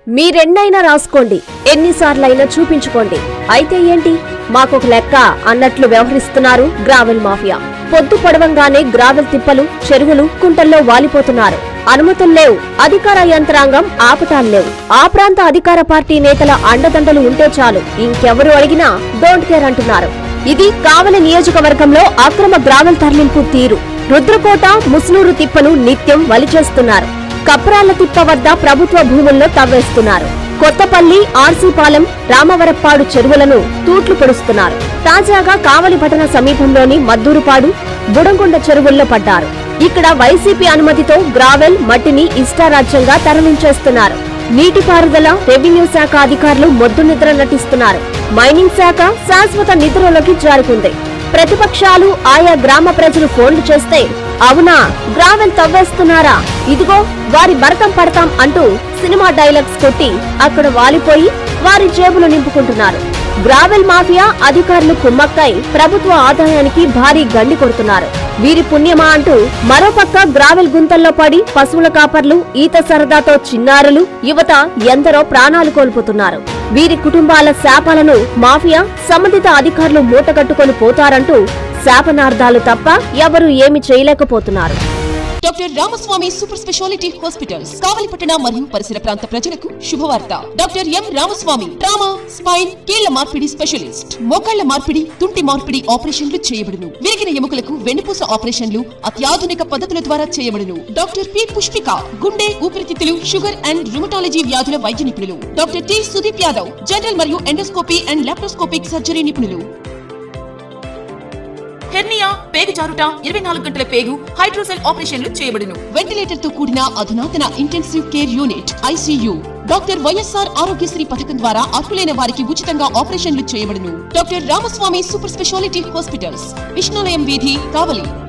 మీరెన్నైనా రాసుకోండి ఎన్నిసార్లైనా చూపించుకోండి అయితే ఏంటి మాకొక లెక్క అన్నట్లు వ్యవహరిస్తున్నారు గ్రావెల్ మాఫియా పొద్దు పొడవంగానే గ్రావెల్ తిప్పలు చెరువులు కుంటల్లో వాలిపోతున్నారు అనుమతులు లేవు అధికార యంత్రాంగం ఆపటాలు లేవు ఆ ప్రాంత అధికార పార్టీ నేతల అండదండలు ఉంటే చాలు ఇంకెవరు అడిగినా డోంట్ కేర్ అంటున్నారు ఇది కావలి నియోజకవర్గంలో అక్రమ గ్రావెల్ తరలింపు తీరు రుద్రకోట ముస్నూరు తిప్పను నిత్యం వలిచేస్తున్నారు కప్రాల తిప్ప వద్ద ప్రభుత్వ భూముల్లో తవ్వేస్తున్నారు కొత్తపల్లి ఆర్సీపాలెం రామవరప్పాడు చెరువులను తూట్లు పొడుస్తున్నారు తాజాగా కావలి పట్టణ సమీపంలోని మద్దూరుపాడు బుడంకొండ చెరువుల్లో పడ్డారు ఇక్కడ వైసీపీ అనుమతితో గ్రావెల్ మట్టిని ఇష్టారాజ్యంగా తరలించేస్తున్నారు నీటిపారుదల రెవెన్యూ శాఖ అధికారులు మొద్దు నిద్ర నటిస్తున్నారు మైనింగ్ శాఖ శాశ్వత నిద్రలోకి జారుకుంది ప్రతిపక్షాలు ఆయా గ్రామ ప్రజలు ఫోన్లు చేస్తే అవునా గ్రావెల్ తవ్వేస్తున్నారా ఇదిగో వారి భరతం పడతాం అంటూ సినిమా డైలాగ్స్ కొట్టి అక్కడ వాలిపోయి వారి జేబులు నింపుకుంటున్నారు గ్రావెల్ మాఫియా అధికారులు కుమ్మక్కై ప్రభుత్వ ఆదాయానికి భారీ గండి కొడుతున్నారు వీరి పుణ్యమా అంటూ మరోపక్క గ్రావెల్ గుంతల్లో పడి పశువుల కాపర్లు ఈత సరదాతో చిన్నారులు యువత ఎందరో ప్రాణాలు కోల్పోతున్నారు వీరి కుటుంబాల శాపాలను మాఫియా సంబంధిత అధికారులు మూటగట్టుకొని పోతారంటూ శాపనార్థాలు తప్ప ఎవరూ ఏమి చేయలేకపోతున్నారు doctor Ramaswamy super speciality hospitals కావలిపట్టణ మరియు పరిసర ప్రాంత ప్రజలకు శుభవార్త doctor M Ramaswamy trauma spine కీళ్ల మార్పిడి స్పెషలిస్ట్ మోకాళ్ల మార్పిడి తుంటి మార్పిడి ఆపరేషన్లు చేయబడును విరిగిన ఎముకలకు వెన్నుపూస ఆపరేషన్లు అత్యాధునిక పద్ధతుల ద్వారా చేయబడును డాక్టర్ పి పుష్పిక గుండె ఊపిరితిత్తులు షుగర్ అండ్ రుమటాలజీ వ్యాధుల వైద్య నిపుణులు doctor T Sudeep Yadav general మరియు ఎండోస్కోపీ అండ్ లాప్రోస్కోపిక్ సర్జరీ నిపుణులు హెర్నియా పేగు జారుట ఇరవై నాలుగు గంటల పేగు హైడ్రోసెల్ ఆపరేషన్లు చేయబడును వెంటిలేటర్ తో కూడిన అధునాతన intensive care unit ICU doctor YSR Aarogyasri పథకం ద్వారా అర్హులైన వారికి ఉచితంగా ఆపరేషన్లు చేయబడును doctor Ramaswamy super speciality hospitals Vishnulayam వీధి కావలి